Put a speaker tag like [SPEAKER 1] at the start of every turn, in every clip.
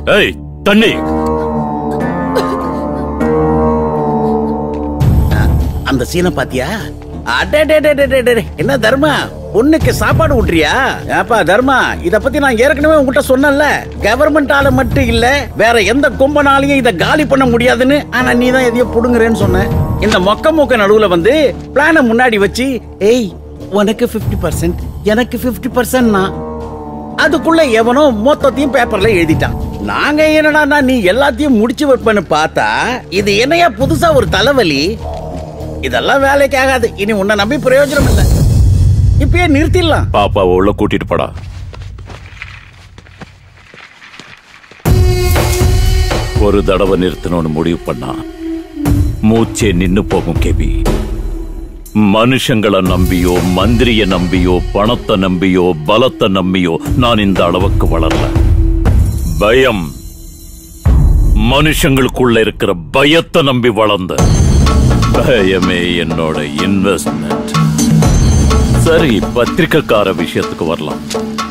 [SPEAKER 1] ஏய் தண்ணி
[SPEAKER 2] அந்த சீனை பாத்தியா அடடடடடடடே. என்ன தர்மா பொண்ணுக்கு சாப்பாடு விட்டுறியா ஏப்பா தர்மா இத பத்தி நான் ஏற்கனவே உங்ககிட்ட சொன்னேன்ல கவர்மெண்டால மட்டும் இல்ல வேற எந்த கும்பனாலையும் இத காலி பண்ண முடியாதுன்னு ஆனா நீ தான் எதையோ புடுங்குறேன்னு சொன்ன இந்த மொக்க மொக்க நடுவுல வந்து பிளான முன்னாடி வச்சு ஏய் உனக்கு 50% பர்சன்ட் எனக்கு 50% பர்சன்ட்னா அதுக்குள்ள எவனோ மொத்தத்தையும் பேப்பர்ல எழுதிட்டான் நாங்க என்னடா நீ எல்லாத்தையும் முடிச்சு வைப்பேன்னு பார்த்தா இது என்னையா புதுசா ஒரு தலைவலி இதெல்லாம் வேலைக்கு ஆகாது இனி உன்னை நம்பி பிரயோஜனம் இல்லை இப்பயே நிறுத்திடலாம்
[SPEAKER 1] பாப்பாவை உள்ள கூட்டிட்டு போடா ஒரு தடவை நிறுத்தணும்னு முடிவு பண்ணா மூச்சே நின்னு போகும் கேபி மனுஷங்களை நம்பியோ மந்திரிய நம்பியோ பணத்தை நம்பியோ பலத்தை நம்பியோ நான் இந்த அளவுக்கு வளரல பயம் மனுஷங்களுக்குள்ள இருக்கிற பயத்தை நம்பி வளர்ந்த பயமே என்னோட இன்வெஸ்ட்மெண்ட் சரி பத்திரிக்கைக்கார விஷயத்துக்கு வரலாம்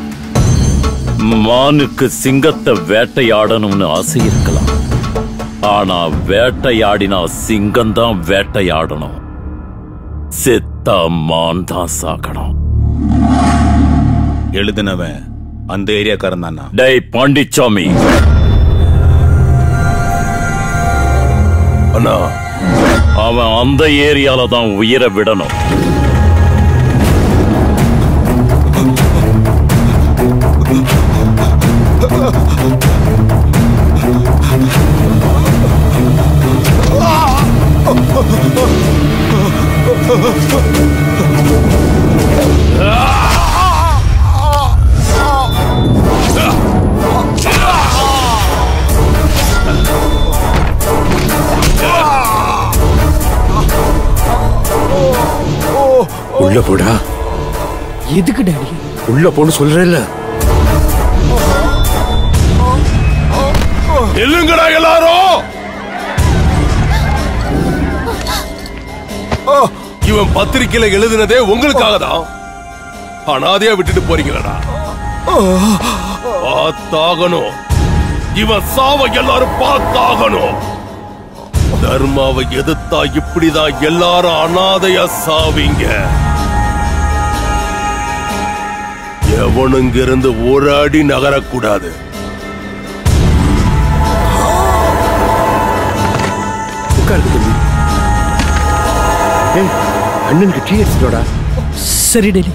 [SPEAKER 1] மானுக்கு சிங்கத்தை வேட்டையாடணும்னு ஆசை இருக்கலாம் ஆனா வேட்டையாடினா சிங்கம் தான் வேட்டையாடணும் செத்தா மான் தான் சாகணும்
[SPEAKER 3] எழுதினவன் அந்த ஏரியாக்காரன் தானா
[SPEAKER 1] டேய் பாண்டிச்சாமி அண்ணா அவன் அந்த ஏரியால தான் உயிரை விடணும்
[SPEAKER 4] உள்ள போடா
[SPEAKER 5] எதுக்கு டாடி
[SPEAKER 4] உள்ள போன்னு சொல்றேன்ல
[SPEAKER 6] இல்லுங்கடா எல்லாரும் ஆ, இவன் பத்திரிக்கையில எழுதினதே உங்களுக்காக தான் அனாதையா விட்டுட்டு போறீங்களடா பார்த்தாகணும் இவன் சாவ எல்லாரும் பார்த்தாகணும் தர்மாவை எதிர்த்தா இப்படிதான் எல்லாரும் அனாதையா சாவீங்க எவனுங்க இருந்து ஒரு அடி நகரக்கூடாது
[SPEAKER 4] உட்காருக்கு தம்பி ஏய், அண்ணனுக்கு டீ எடுத்துட்டோடா
[SPEAKER 5] சரி டேடி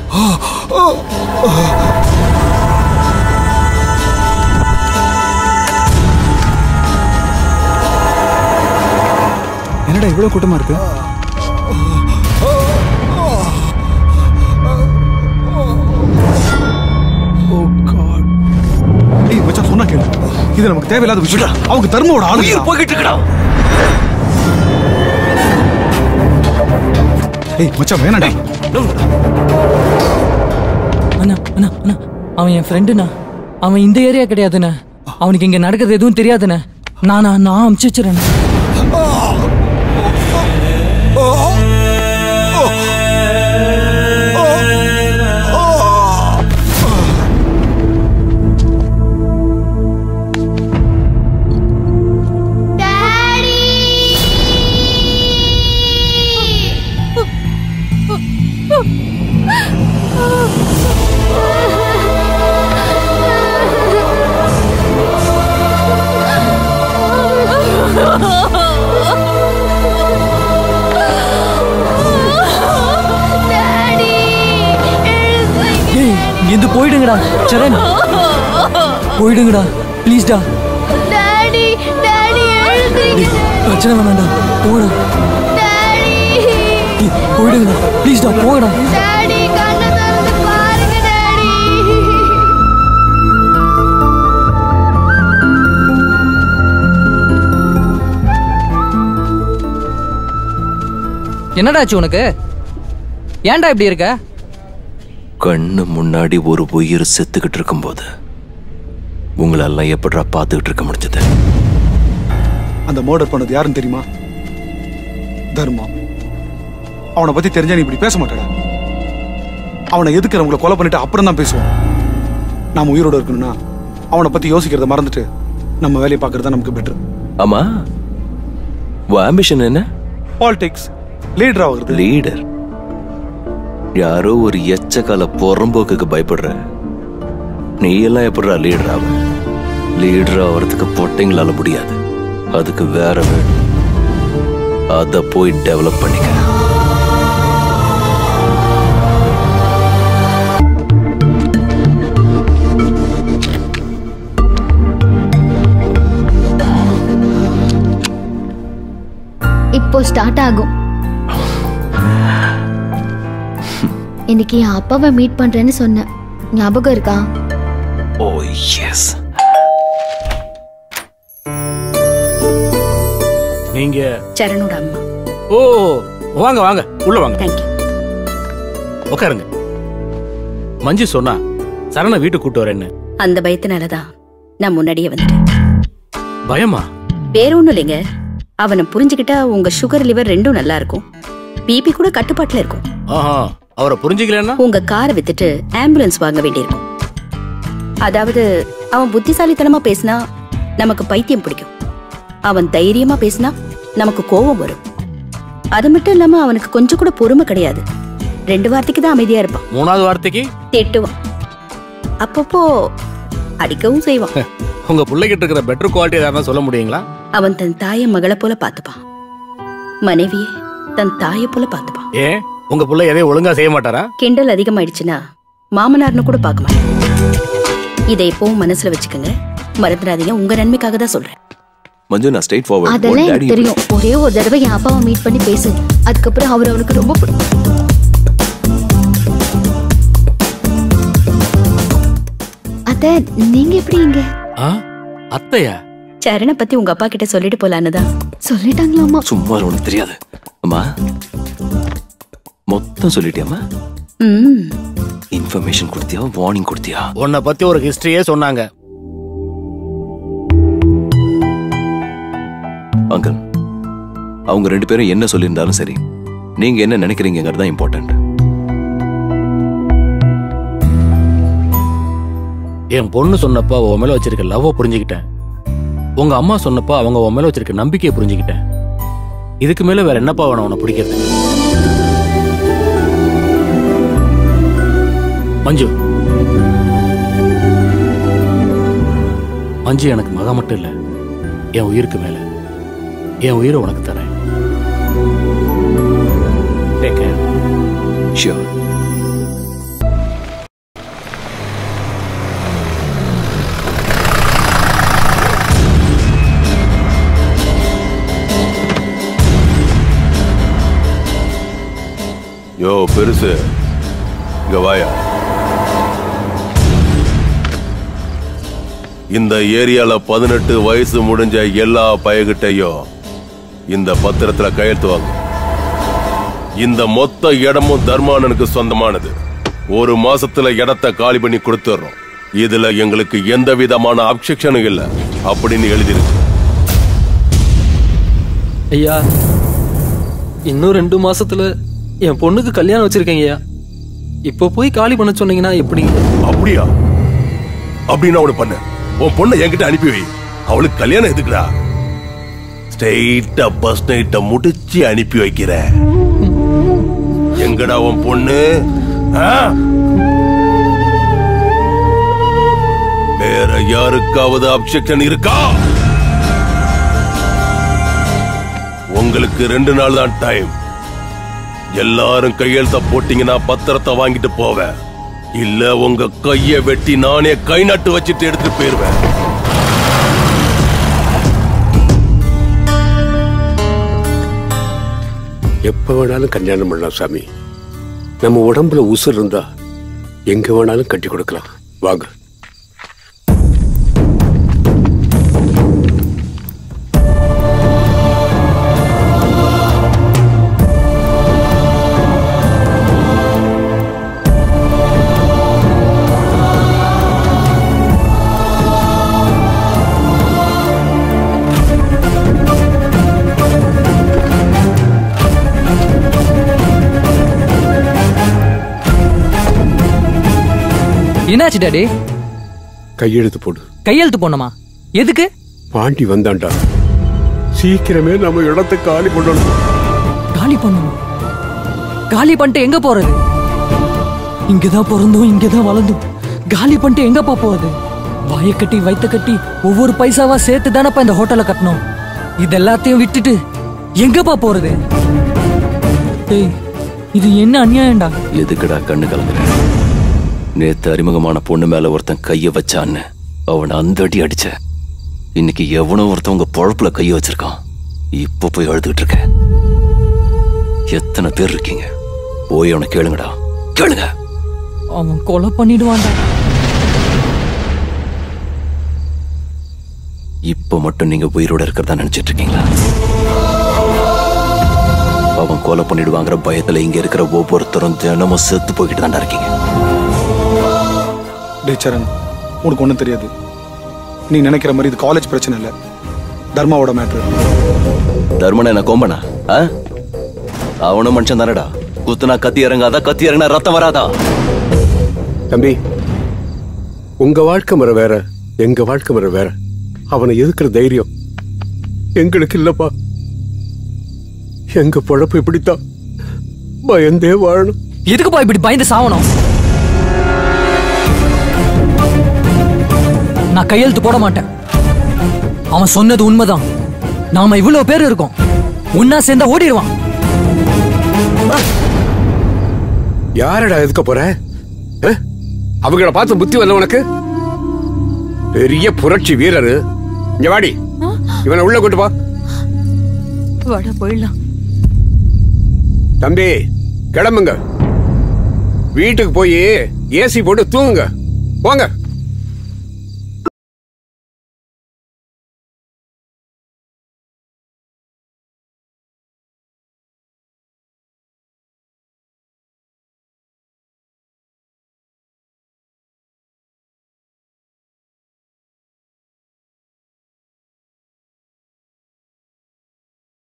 [SPEAKER 7] என்னடா இவ்வளவு கூட்டமா இருக்கு Oh God. ஏய் மச்சான் சொன்னா கேளு இது நமக்கு தேவையில்லாத விஷயம் அவங்க தர்மோட ஆளு
[SPEAKER 6] போய்கிட்டு இருக்கடா
[SPEAKER 7] ஏய் மச்சான் வேணாடா
[SPEAKER 5] அண்ணா அண்ணா அண்ணா அவன் என் ஃப்ரெண்டுண்ணா அவன் இந்த ஏரியா கிடையாதுண்ணே அவனுக்கு இங்க நடக்கிறது எதுவும் தெரியாதுண்ணே நானா நான் அமுச்சு வச்சுறேன் ஏய் இங்கிருந்து போயிடுங்கடா சரண் போயிடுங்கடா ப்ளீஸ்டா
[SPEAKER 8] டாடி டாடி எழுதுறீங்க
[SPEAKER 5] பிரச்சனை வேணாம்டா போடா
[SPEAKER 8] டாடி
[SPEAKER 5] போயிடுங்கடா ப்ளீஸ்டா போடா
[SPEAKER 8] டாடி கண்ணை திறந்து பாருங்க டாடி
[SPEAKER 5] என்னடா ஆச்சு உனக்கு ஏன்டா இப்படி இருக்க
[SPEAKER 9] கண்ணு முன்னாடி ஒரு உயிர் செத்துக்கிட்டு இருக்கும்போது உங்களெல்லாம் எப்படிடா பார்த்துக்கிட்டு இருக்க முடிஞ்சது
[SPEAKER 7] அந்த மர்டர் பண்ணது யாருன்னு தெரியுமா தர்மா அவனை பத்தி தெரிஞ்சா நீ இப்படி பேச மாட்டடா அவனை எதுக்குறவங்கள கொலை பண்ணிட்டு அப்புறம் தான் பேசுவான் நாம உயிரோட இருக்கணும்னா அவனை பத்தி யோசிக்கிறத மறந்துட்டு நம்ம வேலையை பார்க்கறது தான் நமக்கு பெட்டர்
[SPEAKER 9] ஆமா உன் ஆம்பிஷன் என்ன
[SPEAKER 7] பாலிடிக்ஸ் லீடர் ஆகுறது
[SPEAKER 9] லீடர் யாரோ ஒரு எச்சக்கால புறம்போக்குக்கு பயப்படுற நீ எல்லாம் எப்படிடா லீடர் ஆவ லீடர் ஆகிறதுக்கு பொட்டைங்களால முடியாது அதுக்கு வேற வேணும் அத போய் டெவலப் பண்ணிக்க
[SPEAKER 8] இப்போ ஸ்டார்ட் ஆகும் இன்னைக்கு என் அப்பாவை மீட் பண்றேன்னு சொன்னேன் ஞாபகம் இருக்கா
[SPEAKER 9] ஓ எஸ்
[SPEAKER 2] நீங்க
[SPEAKER 10] சரணோட அம்மா
[SPEAKER 2] ஓ வாங்க வாங்க உள்ள வாங்க
[SPEAKER 10] தேங்க்யூ
[SPEAKER 2] உட்காருங்க மஞ்சு சொன்னா சரண வீட்டுக்கு கூட்டு வரேன்னு
[SPEAKER 10] அந்த பயத்தினாலதான் நான் முன்னாடியே வந்துட்டேன்
[SPEAKER 2] பயமா
[SPEAKER 10] வேற ஒண்ணும் இல்லைங்க அவனை புரிஞ்சுக்கிட்டா உங்க சுகர் லிவர் ரெண்டும் நல்லா இருக்கும் பிபி கூட கட்டுப்பாட்டுல இருக்கும்
[SPEAKER 2] ஆஹா அவரை புரிஞ்சுக்கலன்னா
[SPEAKER 10] உங்க காரை வித்துட்டு ஆம்புலன்ஸ் வாங்க வேண்டியிருக்கும் அதாவது அவன் புத்திசாலித்தனமா பேசினா நமக்கு பைத்தியம் பிடிக்கும் அவன் தைரியமா பேசினா நமக்கு கோபம் வரும் அது மட்டும் இல்லாம அவனுக்கு கொஞ்சம் கூட பொறுமை கிடையாது ரெண்டு வார்த்தைக்கு தான் அமைதியா இருப்பான்
[SPEAKER 2] மூணாவது வார்த்தைக்கு
[SPEAKER 10] திட்டுவான் அப்பப்போ அடிக்கவும் செய்வான்
[SPEAKER 2] உங்க பிள்ளைகிட்ட இருக்கிற பெட்டர் குவாலிட்டி ஏதாவது சொல்ல முடியுங்களா
[SPEAKER 10] அவன் தன் தாயை மகளை போல பார்த்துப்பான் மனைவியை தன் தாயை போல பார்த்துப்பான்
[SPEAKER 2] ஏன் உங்க பிள்ளை எதையும் ஒழுங்கா செய்ய மாட்டாரா
[SPEAKER 10] கிண்டல் அதிகமாயிடுச்சுன்னா மாமனார்னு கூட பார்க்க மாட்டேன் இதை எப்பவும் மனசுல வச்சுக்கோங்க மறந்துடாதீங்க உங்க நன்மைக்காக தான் சொல்றேன்
[SPEAKER 9] மஞ்சு நான் ஸ்ட்ரைட் ஃபார்வர்ட்
[SPEAKER 8] அதெல்லாம் எனக்கு தெரியும் ஒரே ஒரு தடவை என் அப்பாவை மீட் பண்ணி பேசு அதுக்கப்புறம் அவர் அவனுக்கு ரொம்ப பிடிக்கும் அத்தை நீங்க எப்படி இங்க
[SPEAKER 2] ஆ அத்தையா
[SPEAKER 10] சரண பத்தி உங்க அப்பா கிட்ட சொல்லிட்டு போலான்னு தான்
[SPEAKER 8] சொல்லிட்டாங்களாமா
[SPEAKER 9] சும்மா இரு, உனக்கு தெரியாது அம்மா மொத்தம் சொல்லிட்டியாம்மா
[SPEAKER 10] ம்
[SPEAKER 9] இன்ஃபர்மேஷன் கொடுத்தியா வார்னிங் கொடுத்தியா
[SPEAKER 2] உன்னை பத்தி ஒரு ஹிஸ்டரியே சொன்னாங்க
[SPEAKER 9] அங்கிள் அவங்க ரெண்டு பேரும் என்ன சொல்லியிருந்தாலும் சரி நீங்க என்ன நினைக்கிறீங்கிறது தான் இம்பார்ட்டன்ட்
[SPEAKER 2] என் பொண்ணு சொன்னப்ப அவ உன் மேல வச்சிருக்க லவ்வை புரிஞ்சுக்கிட்டேன் உங்க அம்மா சொன்னப்ப அவங்க உன் மேல வச்சிருக்க நம்பிக்கையை புரிஞ்சுக்கிட்டேன் இதுக்கு மேல வேற என்னப்பா வேணும் உன்னை பிடிக்கிறது மஞ்சு மஞ்சு எனக்கு மக மட்டும் இல்ல என் உயிருக்கு மேல என் உயிரை உனக்கு தரேன் Take care.
[SPEAKER 9] ஷியோர்
[SPEAKER 6] யோ பெருசு இங்க வாயா இந்த ஏரியால பதினெட்டு வயசு முடிஞ்ச எல்லா பயகிட்டையும் இந்த பத்திரத்துல கையெழுத்து வாங்க இந்த மொத்த இடமும் தர்மானனுக்கு சொந்தமானது ஒரு மாசத்துல இடத்த காலி பண்ணி கொடுத்துறோம் இதுல எங்களுக்கு எந்த விதமான அப்செக்ஷனும் இல்ல அப்படின்னு எழுதிருக்கு
[SPEAKER 5] ஐயா இன்னும் ரெண்டு மாசத்துல என் பொண்ணுக்கு கல்யாணம் வச்சிருக்கேங்க ஐயா இப்போ போய் காலி பண்ண சொன்னீங்கன்னா எப்படி
[SPEAKER 6] அப்படியா அப்படின்னு அவனு பண்ண உன் பொண்ணை என்கிட்ட அனுப்பி வை அவளுக்கு கல்யாணம் எதுக்குடா ஸ்ட்ரெயிட்டா பஸ் நைட்ட முடிச்சு அனுப்பி வைக்கிறேன் எங்கடா உன் பொண்ணு ஆ? வேற யாருக்காவது அப்செக்ஷன் இருக்கா உங்களுக்கு ரெண்டு நாள் தான் டைம் எல்லாரும் கையெழுத்த போட்டீங்கன்னா பத்திரத்தை வாங்கிட்டு போவேன் இல்ல உங்க கைய வெட்டி நானே கை நட்டு வச்சுட்டு எடுத்துட்டு போயிருவேன்
[SPEAKER 4] எப்ப வேணாலும் கல்யாணம் பண்ணலாம் சாமி நம்ம உடம்புல உசுர் இருந்தா எங்க வேணாலும் கட்டி கொடுக்கலாம் வாங்க
[SPEAKER 5] என்னாச்சு டாடி
[SPEAKER 4] கையெழுத்து போடு
[SPEAKER 5] கையெழுத்து போடணுமா எதுக்கு
[SPEAKER 4] பாண்டி வந்தான்டா சீக்கிரமே நம்ம இடத்தை காலி பண்ணணும்
[SPEAKER 5] காலி பண்ணணும் காலி பண்ணிட்டு எங்க போறது இங்கதான் பிறந்தோம் இங்கதான் வளர்ந்தோம் காலி பண்ணிட்டு எங்கப்பா போறது வாய கட்டி வைத்த கட்டி ஒவ்வொரு பைசாவா சேர்த்து தானப்பா இந்த ஹோட்டலை கட்டணும் இது எல்லாத்தையும் விட்டுட்டு எங்கப்பா போறது டேய் இது என்ன அநியாயம்டா
[SPEAKER 9] எதுக்குடா கண்ணு கலங்குற நேத்து அறிமுகமான பொண்ணு மேல ஒருத்தன் கைய வச்சான்னு அவனை அந்த அடி அடிச்ச இன்னைக்கு எவனோ ஒருத்தன் உங்க பொழப்புல கைய வச்சிருக்கான் இப்ப போய் அழுதுகிட்டு இருக்க எத்தனை பேர் இருக்கீங்க போய் அவனை கேளுங்கடா கேளுங்க
[SPEAKER 5] அவன் கொலை பண்ணிடுவான்டா
[SPEAKER 9] இப்ப மட்டும் நீங்க உயிரோட இருக்கிறதா நினைச்சிட்டு இருக்கீங்களா அவன் கொலை பண்ணிடுவாங்கிற பயத்துல இங்க இருக்கிற ஒவ்வொருத்தரும் தினமும் செத்து போய்கிட்டு தாண்டா இருக்கீங்க
[SPEAKER 7] டே சரண் உனக்கு ஒன்றும் தெரியாது நீ நினைக்கிற மாதிரி இது காலேஜ் பிரச்சனை இல்லை தர்மாவோட மேட்ரு
[SPEAKER 9] தர்மன் என்ன கோம்பனா ஆ? அவனும் மனுஷன் தானடா குத்துனா கத்தி இறங்காதா கத்தி இறங்கினா ரத்தம் வராதா
[SPEAKER 4] தம்பி உங்க வாழ்க்கை முறை வேற எங்க வாழ்க்கை முறை வேற அவனை எதுக்குற தைரியம் எங்களுக்கு இல்லப்பா எங்க பொழப்பு இப்படித்தான் பயந்தே வாழணும்
[SPEAKER 5] எதுக்குப்பா இப்படி பயந்து சாவணும் நான் கையெழுத்து போட மாட்டேன் அவன் சொன்னது உண்மைதான் நாம இவ்வளவு பேர் இருக்கோம் ஒன்னா சேர்ந்தா ஓடிடுவான்
[SPEAKER 4] யாரடா எதுக்க போற அஹ்? அவங்கள பார்த்து புத்தி வரல உனக்கு பெரிய புரட்சி வீரரு இங்க வாடி இவனை உள்ள கூட்டு போ
[SPEAKER 11] வாடா போயிடலாம்
[SPEAKER 4] தம்பி கிளம்புங்க வீட்டுக்கு போய் ஏசி போட்டு தூங்குங்க போங்க